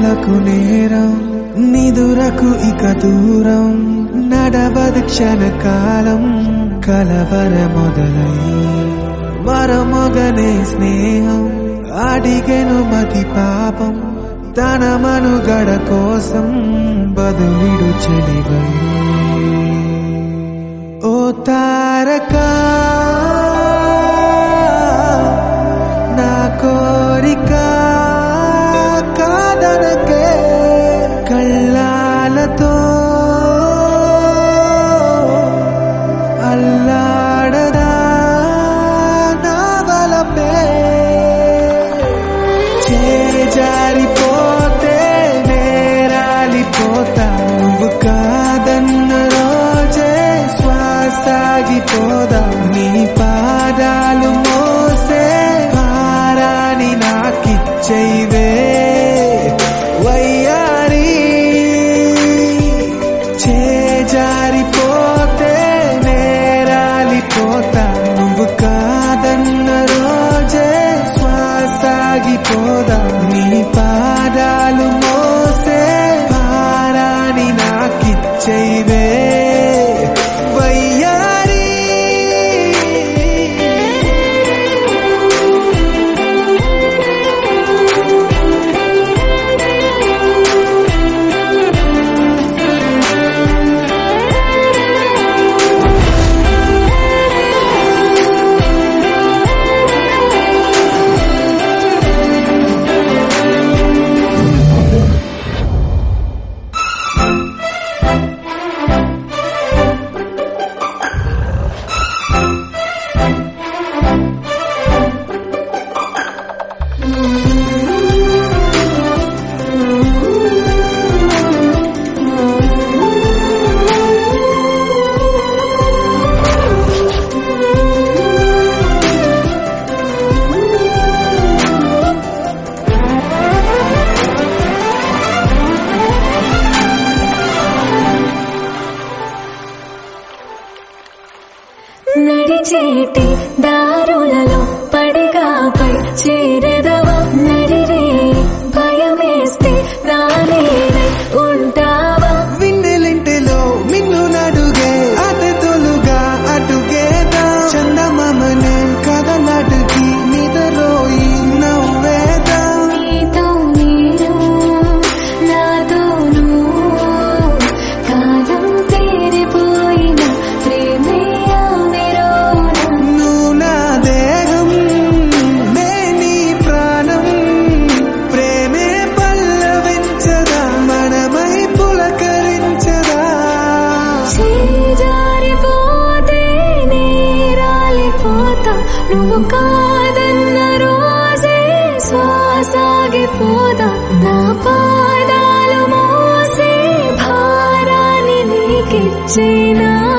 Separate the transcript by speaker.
Speaker 1: కలలకు నేరం నిదురకు ఇక దూరం నడవదు క్షణకాలం కలవర మొదలై మరమొగనే స్నేహం అడిగెను మతి పాపం తన మనుగడ కోసం బదులిడు చెలివై ఓ తారకా నా కోరిక కాదనకే కళ్ళాలతో అల్లాడదా నా వలపే చేజారిపోతే నేరాలిపోతా నువ్వు కాదన్న రోజే శ్వాసాగిపోదా నీ పాదాలు మోసే భారాన్ని నాకిచ్చైవే వయ్యారి చేజారిపోతే నేరాలిపోతా నువ్వు కాదన్న రోజే శ్వాసాగిపోదా నీ పాదాలు మోసే భారాన్ని నాకిచ్చైవే వయ్యారి
Speaker 2: నడిచేటి దారులలో పడిగాపై చేరదవా నడిరే భయమేస్తే నానేనై ఉంటావా
Speaker 1: విన్నెలింటిలో మిన్ను నడుగే అటు తొలుగా అటుగేదా చందమామనే కదలాటుకి నిదరోయి నవ్వేదా
Speaker 2: నీతో నేను నాతో నువ్వు కాలం తీరిపోయిన ప్రేమే ఆమెరోనా
Speaker 1: నువ్వు నా దేహం నే నీ ప్రాణం ప్రేమే పల్లవించదా మనమై పులకరించదా
Speaker 2: చేజారిపోతే నేరాలిపోతా నువ్వు కాదన్న రోజే శ్వాసాగిపోదా నా పాదాలు మోసే భారాన్ని నీకిచ్చేనా